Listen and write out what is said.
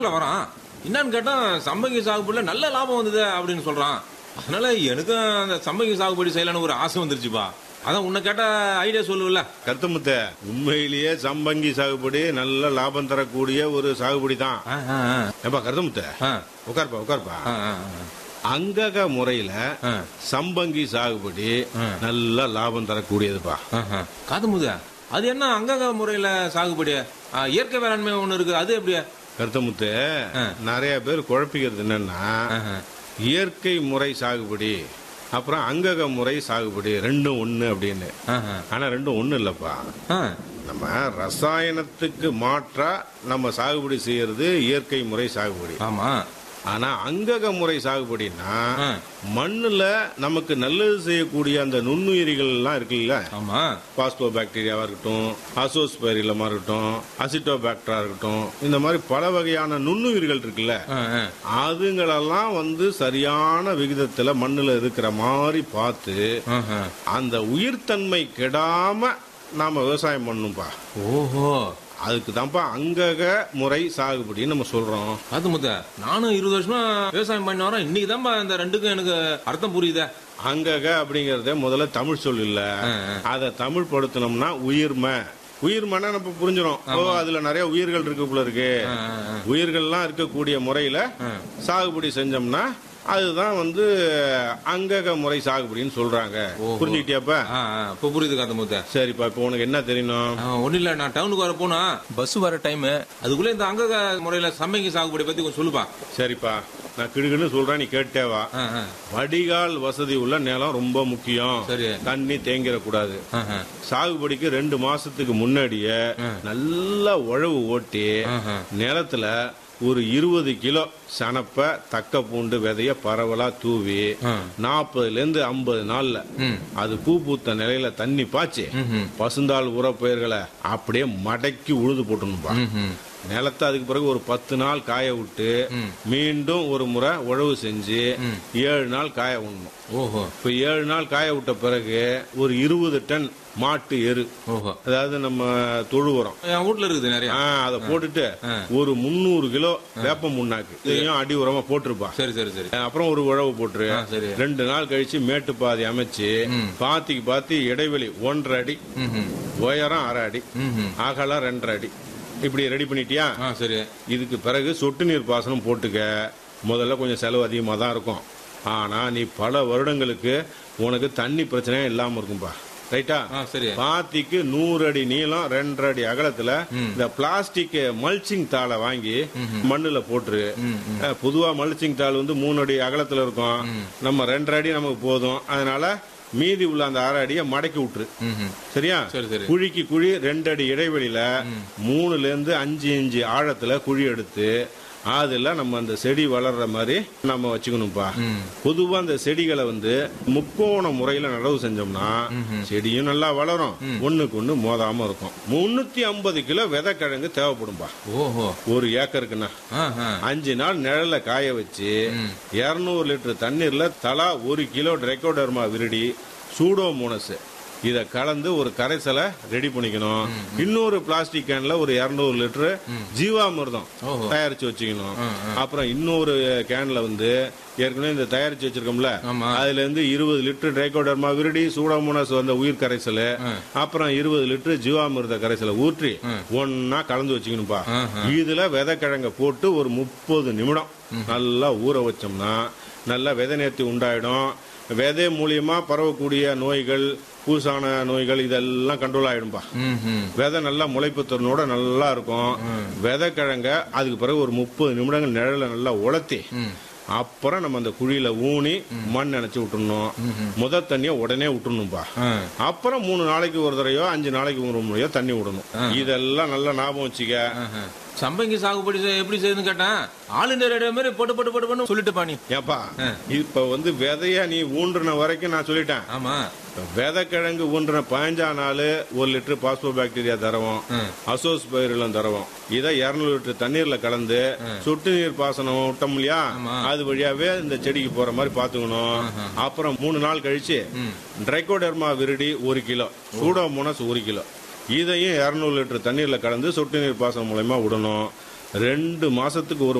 வரான் என்னன்னு கேட்டா சம்பங்கி சாகுபடியில நல்ல லாபம் வந்தது அப்படின்னு சொல்றான் அதனால எனக்கும் அந்த சம்பங்கி சாகுபடி செய்யலான்னு ஒரு ஆசை வந்துருச்சுப்பா அதான் உன்னை கேட்ட ஐடியா சொல்லுவல கருத்தமுத்த உண்மையிலேயே சம்பங்கி சாகுபடி நல்ல லாபம் தரக்கூடிய ஒரு சாகுபடி தான் ஏப்பா கருத்தமுத்த உட்கார்ப்பா உட்கார்ப்பா அங்கக முறையில சம்பங்கி சாகுபடி நல்ல லாபம் தரக்கூடியதுப்பா காதுமுத அது என்ன அங்கக முறையில சாகுபடி ஆ, இயற்கை வேளாண்மை ஒண்ணு இருக்கு அது எப்படி கருத்தமுத்து நிறைய பேர் குழப்பிக்கிறது என்னன்னா இயற்கை முறை சாகுபடி அப்புறம் அங்கக முறை சாகுபடி ரெண்டும் ஒண்ணு அப்படின்னு ஆஹா. ஆனா ரெண்டும் ஒண்ணு இல்லப்பா ஆ, நம்ம ரசாயனத்துக்கு மாற்றா நம்ம சாகுபடி செய்யறது இயற்கை முறை சாகுபடி ஆமா ஆனா அங்கக முறை சாகுபடினா ஆ. மண்ணுல நமக்கு நல்லது செய்யக்கூடிய அந்த நுண்ணுயிரிகள் எல்லாம் இருக்குல்ல ஆமா பாஸ்போ பாக்டீரியாவா இருக்கட்டும் அசோஸ்பெரிலமா இருக்கட்டும் அசிட்டோபாக்டரா இருக்கட்டும் இந்த மாதிரி பல வகையான நுண்ணுயிர்கள் இருக்குல்ல ஆ, ஆ. அதுங்களெல்லாம் வந்து சரியான விகிதத்துல மண்ணுல இருக்கிற மாதிரி பார்த்து ஆஹா. அந்த உயிர்த்தன்மை கெடாம நாம விவசாயம் பண்ணணும்பா ஓஹோ அதுக்கு தான்ப்பா அங்கக முறை சாகுபடின்னு நம்ம சொல்றோம் காதுமுத்த நானும் இருபது வருஷமா விவசாயம் பண்ணி வரேன் இன்னைக்கு தான்ப்பா இந்த ரெண்டுக்கும் எனக்கு அர்த்தம் புரியுதே அங்கக அப்படிங்கறத முதல்ல தமிழ் சொல் இல்ல அதை தமிழ் படுத்தினோம்னா உயிர்மை உயிர்மைனா நம்ம புரிஞ்சிடும் ஓ அதுல நிறைய உயிர்கள் இருக்கு போல இருக்கு உயிர்கள்லாம் இருக்கக்கூடிய முறையில சாகுபடி செஞ்சோம்னா அதுதான் வந்து அங்கக முறை சாகுபடின்னு சொல்றாங்க புரிஞ்சுக்கிட்டியாப்பா ஆ, ஆ, இப்ப புரியுது காதுமுத்த சரிப்பா இப்போ உனக்கு என்ன தெரியணும் ஒன்னும் இல்ல நான் டவுனுக்கு வர போனா பஸ் வர டைம் அதுக்குள்ள இந்த அங்க முறையில சம்பங்கி சாகுபடி பத்தி கொஞ்சம் சொல்லுப்பா சரிப்பா நான் கிடுக்குன்னு சொல்றேன் நீ கேட்டே வா ஆ, ஆ. வடிகால் வசதி உள்ள நிலம் ரொம்ப முக்கியம் சரி. தண்ணி தேங்கிடக்கூடாது ஆஹா. சாகுபடிக்கு ரெண்டு மாசத்துக்கு முன்னாடியே நல்லா உழவு ஓட்டி ஆஹா. நிலத்துல ஒரு இருபது கிலோ சனப்ப தக்க பூண்டு விதைய பரவலா தூவி நாற்பதுல இருந்து ஐம்பது நாள்ல அது பூ பூத்த நிலையில தண்ணி பாய்ச்சி பசுந்தாள் உரப்பயிர்களை அப்படியே மடக்கி உழுது போட்டணும்பா நிலத்தை அதுக்கு பிறகு ஒரு பத்து நாள் காய விட்டு மீண்டும் ஒரு முறை உழவு செஞ்சு ஏழு நாள் காய விடணும் ஓஹோ இப்ப ஏழு நாள் காய விட்ட பிறகு ஒரு இருபது டன் மாட்டு எரு ஓஹோ அதாவது நம்ம தொழு உரம் என் வீட்ல இருக்குது நிறைய ஆ, அதை போட்டுட்டு ஒரு முந்நூறு கிலோ வேப்ப முன்னாக்கு இதையும் அடி உரமா போட்டிருப்பா சரி சரி சரி அப்புறம் ஒரு உழவு போட்டுரு ஆ, சரி ரெண்டு நாள் கழிச்சு மேட்டு பாதி அமைச்சு பாத்திக்கு பாத்தி இடைவெளி ஒன்றரை அடி உயரம் அரை அடி அகலம் ரெண்டரை அடி இப்படி ரெடி பண்ணிட்டியா ஆ சரி இதுக்கு பிறகு சொட்டு நீர் பாசனம் போட்டுக்க முதல்ல கொஞ்சம் செலவு அதிகமாக தான் இருக்கும் ஆனா நீ பல வருடங்களுக்கு உனக்கு தண்ணி பிரச்சனையே இல்லாம இருக்கும்பா ரைட்டா ஆ சரி பாத்திக்கு நூறு அடி நீளம் ரெண்டரை அடி அகலத்துல இந்த பிளாஸ்டிக் மல்ச்சிங் தாளை வாங்கி மண்ணுல போட்டுரு அஹ், பொதுவா மல்ச்சிங் தாள் வந்து மூணு அடி அகலத்துல இருக்கும் நம்ம ரெண்டரை அடி நமக்கு போதும் அதனால மீதி உள்ள அந்த அரை அடியை மடக்கி விட்டுரு ம்ஹும். சரியா சரி சரி குழிக்கு குழி ரெண்டு அடி இடைவெளியில மூணுல இருந்து அஞ்சு இன்ச்சு ஆழத்துல குழி எடுத்து அதுல நம்ம அந்த செடி வளர்ற மாதிரி நம்ம வச்சுக்கணும்ப்பா பொதுவா அந்த செடிகளை வந்து முக்கோண முறையில நடவு செஞ்சோம்னா செடியும் நல்லா வளரும் ஒண்ணுக்கு ஒண்ணு மோதாம இருக்கும் முன்னூத்தி ஐம்பது கிலோ விதைக்கிழங்கு தேவைப்படும்பா ஓஹோ ஒரு ஏக்கருக்குன்னா ஆஹா. அஞ்சு நாள் நிழல்ல காய வச்சு இருநூறு லிட்டர் தண்ணீர்ல தலா ஒரு கிலோ ட்ரைகோடர்மா விருடி சூடோமோனஸ் இத கலந்து ஒரு கரைசலை ரெடி பண்ணிக்கணும் இன்னொரு பிளாஸ்டிக் கேன்ல ஒரு 200 லிட்டர் ஜீவாமிர்தம் ஓஹோ. தயாரிச்சு வச்சுக்கணும் அப்புறம் இன்னொரு கேன்ல வந்து ஏற்கனவே இந்த தயாரிச்சு வச்சிருக்கோம்ல ஆமா. அதுல இருந்து இருபது லிட்டர் ட்ரைகோடர்மா விருடி சூடோமோனஸ் வந்த உயிர் கரைசல் அப்புறம் இருபது லிட்டர் ஜீவாமிர்த கரைசலை ஊற்றி ஒன்னா கலந்து வச்சுக்கணும்பா இதுல விதைக்கிழங்க போட்டு ஒரு முப்பது நிமிடம் நல்லா ஊற வச்சோம்னா நல்லா விதை நேர்த்தி உண்டாயிடும் விதை மூலியமா பரவக்கூடிய நோய்கள் பூசான நோய்கள் இதெல்லாம் கண்ட்ரோல் ஆயிடும்பா ம்ஹும். விதை நல்லா முளைப்பு திறனோட நல்லா இருக்கும் விதை கிழங்க அதுக்கு பிறகு ஒரு முப்பது நிமிடங்கள் நிழல நல்லா உலர்த்தி அப்புறம் நம்ம அந்த குழியில ஊனி மண் நினைச்சு விட்டுறணும் முத தண்ணிய உடனே விட்டுறணும்பா ஆ. அப்புறம் மூணு நாளைக்கு ஒரு தடவையோ அஞ்சு நாளைக்கு ஒரு முறையோ தண்ணி விடணும் இதெல்லாம் நல்லா ஞாபகம் வச்சுக்க ஆஹா. சம்பங்கி சாகுபடி செய்- எப்படி செய்யுதுன்னு கேட்டேன் ஆல் இண்டியா ரேடியோ மாதிரி போட்டு போட்டு போட்டு போட்டு சொல்லிட்டு பாணி ஏப்பா இப்ப வந்து விதைய நீ ஊன்றுன வரைக்கும் நான் சொல்லிட்டேன் ஆமா விதைக்கிழங்கு ஊன்றுன பதினஞ்சா நாள் ஒரு லிட்டர் பாஸ்போ பாக்டீரியா தரவும் அசோஸ் பயிரிலும் தரவும் இதை இருநூறு லிட்டர் தண்ணீர்ல கலந்து சொட்டு நீர் பாசனம் விட்டோம் இல்லையா அது வழியாவே இந்த செடிக்கு போற மாதிரி பாத்துக்கணும் அப்புறம் மூணு நாள் கழிச்சு ட்ரைகோடர்மா விருடி ஒரு கிலோ சூடோமோனஸ் ஒரு கிலோ இதையும் இருநூறு லிட்டர் தண்ணீர்ல கலந்து சொட்டு நீர் பாசனம் மூலயமா விடணும் ரெண்டு மாசத்துக்கு ஒரு